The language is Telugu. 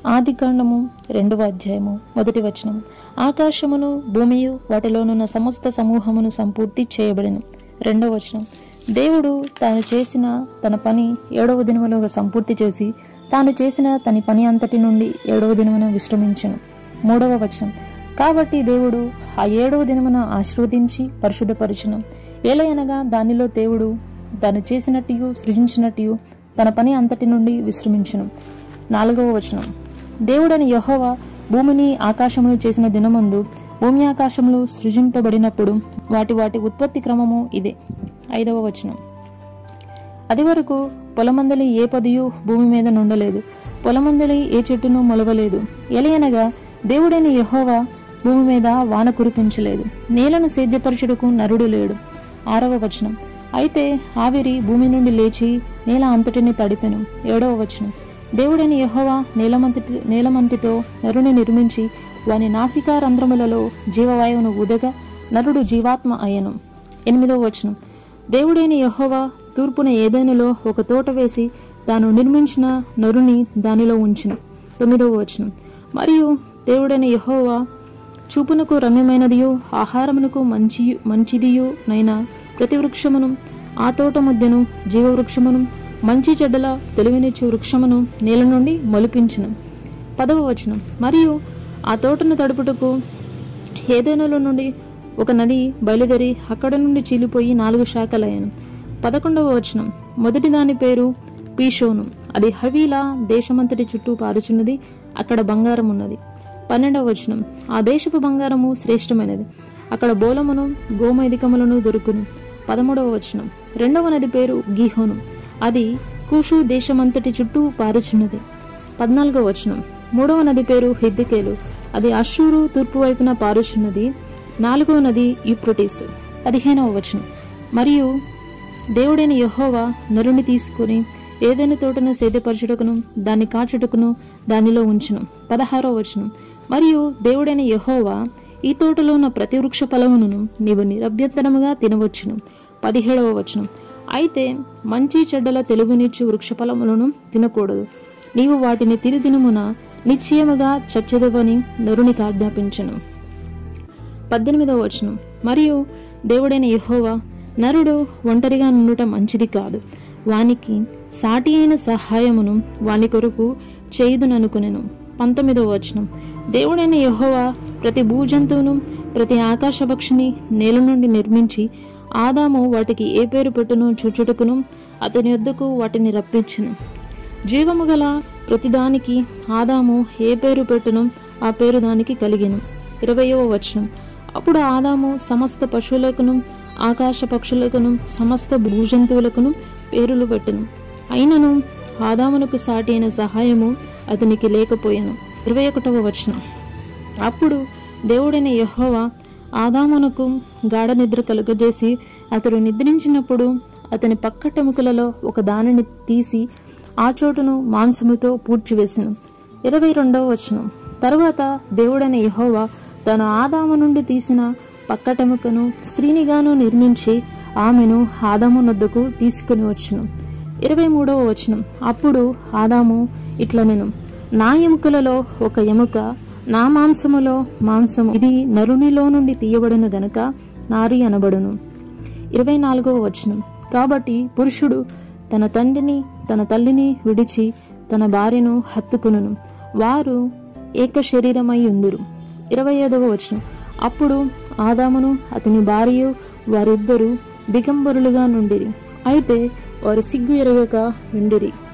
ఆది కాండము రెండవ అధ్యాయము మొదటి వచనం ఆకాశమును భూమియు వాటిలోనున్న సమస్త సమూహమును సంపూర్తి చేయబడిను రెండవ వచనం దేవుడు తాను చేసిన తన పని ఏడవ దినములోగా సంపూర్తి చేసి తాను చేసిన తన పని అంతటి నుండి ఏడవ దినమున విశ్రమించను మూడవ వచనం కాబట్టి దేవుడు ఆ ఏడవ దినమున ఆశీర్వదించి పరిశుద్ధపరచును ఏలయనగా దానిలో దేవుడు తాను చేసినట్టు సృజించినట్టు తన పని అంతటి నుండి విశ్రమించును నాలుగవ వచనం దేవుడని యెహోవా భూమిని ఆకాశమును చేసిన దినమందు భూమి ఆకాశములు సృజింపబడినప్పుడు వాటి వాటి ఉత్పత్తి క్రమము ఇదే ఐదవ వచనం అది వరకు పొలమందలి ఏ పదియు భూమి మీద నుండలేదు పొలమందలి ఏ చెట్టును మొలవలేదు ఎలయనగా దేవుడైన యెహోవా భూమి మీద వాన కురిపించలేదు నేలను సేద్యపరచుటకు నరుడు లేడు ఆరవ వచనం అయితే ఆవిరి భూమి నుండి లేచి నేల అంతటిని తడిపెను ఏడవ వచనం దేవుడైన యెహోవా నేలమంతటి నేలమంటితో నరుని నిర్మించి వాని నాసికా రంధ్రములలో జీవవాయువును ఉదగా నరుడు జీవాత్మ అయ్యను ఎనిమిదవ వచనం దేవుడైన యెహోవా తూర్పున ఏదైనాలో ఒక తోట వేసి తాను నిర్మించిన నరుని దానిలో ఉంచిన తొమ్మిదవ వచనం మరియు దేవుడైన యెహోవా చూపునకు రమ్యమైనదియు ఆహారమునకు మంచి మంచిదియు నైనా ప్రతి వృక్షమును ఆ తోట మధ్యను జీవవృక్షమును మంచి చెడ్డల తెలివినిచ్చు వృక్షమును నేల నుండి మొలిపించును పదవ వచనం మరియు ఆ తోటను తడుపుటకు ఏదైనాలో నుండి ఒక నది బయలుదేరి అక్కడ నుండి చీలిపోయి నాలుగు శాఖలయ్యాను పదకొండవ వచనం మొదటి దాని పేరు పీషోను అది హవీలా దేశమంతటి చుట్టూ పారుచున్నది అక్కడ బంగారం ఉన్నది పన్నెండవ వచనం ఆ దేశపు బంగారము శ్రేష్టమైనది అక్కడ బోలమును గోమైదికములను దొరుకును పదమూడవ వచనం రెండవ నది పేరు గీహోను అది కూషు దేశమంతటి చుట్టూ పారుచున్నది పద్నాలుగవ వచనం మూడవ నది పేరు హిద్దికేలు అది అషూరు తూర్పు వైపున పారుచున్నది నాలుగవ నది యూప్రొటీస్ పదిహేనవ వచనం మరియు దేవుడైన యెహోవా నరుని తీసుకుని ఏదైనా తోటను సేద్యపరచుటకును దాన్ని కాచుటకును దానిలో ఉంచును పదహారవ వచనం మరియు దేవుడైన యెహోవా ఈ తోటలో ఉన్న ప్రతి వృక్ష ఫలమును నీవు నిరభ్యంతరముగా తినవచ్చును పదిహేడవ వచనం అయితే మంచి చెడ్డల తెలుగునిచ్చు వృక్ష ఫలములను తినకూడదు నీవు వాటిని తిరిదినమున నిశ్చయముగా చచ్చదవని నరునికి ఆజ్ఞాపించను పద్దెనిమిదవ వచనం మరియు దేవుడైన యెహోవా నరుడు ఒంటరిగా నుండుట మంచిది కాదు వానికి సాటి అయిన సహాయమును వాని కొరకు చేయుదుననుకునెను పంతొమ్మిదవ వచనం దేవుడైన యెహోవా ప్రతి భూజంతువును ప్రతి ఆకాశ పక్షిని నేల నుండి నిర్మించి ఆదాము వాటికి ఏ పేరు పెట్టును చూచుటకును అతని యొద్దకు వాటిని రప్పించును జీవము గల ప్రతిదానికి ఆదాము ఏ పేరు పెట్టును ఆ పేరు దానికి కలిగెను ఇరవయవ వచనం అప్పుడు ఆదాము సమస్త పశువులకును ఆకాశ పక్షులకును సమస్త భూజంతువులకును పేరులు పెట్టెను అయినను ఆదామునకు సాటి అయిన సహాయము అతనికి లేకపోయాను ఇరవై ఒకటవ వచనం అప్పుడు దేవుడైన యెహోవా ఆదామునకు గాఢ నిద్ర కలుగజేసి అతడు నిద్రించినప్పుడు అతని పక్కటెముకలలో ఒక దానిని తీసి ఆ చోటును మాంసముతో పూడ్చివేసెను ఇరవై రెండవ వచనం తరువాత దేవుడైన యెహోవా తన ఆదాము నుండి తీసిన పక్కటెముకను స్త్రీనిగాను నిర్మించి ఆమెను ఆదాము నొద్దకు తీసుకుని వచ్చును ఇరవై మూడవ వచనం అప్పుడు ఆదాము ఇట్లా నేను నా ఎముకలలో ఒక ఎముక నా మాంసములో మాంసము ఇది నరునిలో నుండి తీయబడిన గనుక నారి అనబడును ఇరవై నాలుగవ వచనం కాబట్టి పురుషుడు తన తండ్రిని తన తల్లిని విడిచి తన భార్యను హత్తుకును వారు ఏక శరీరమై ఉందురు ఇరవై ఐదవ వచనం అప్పుడు ఆదామును అతని భార్యయు వారిద్దరూ దిగంబరులుగా నుండిరి అయితే వారు సిగ్గు ఎరగక ఉండిరి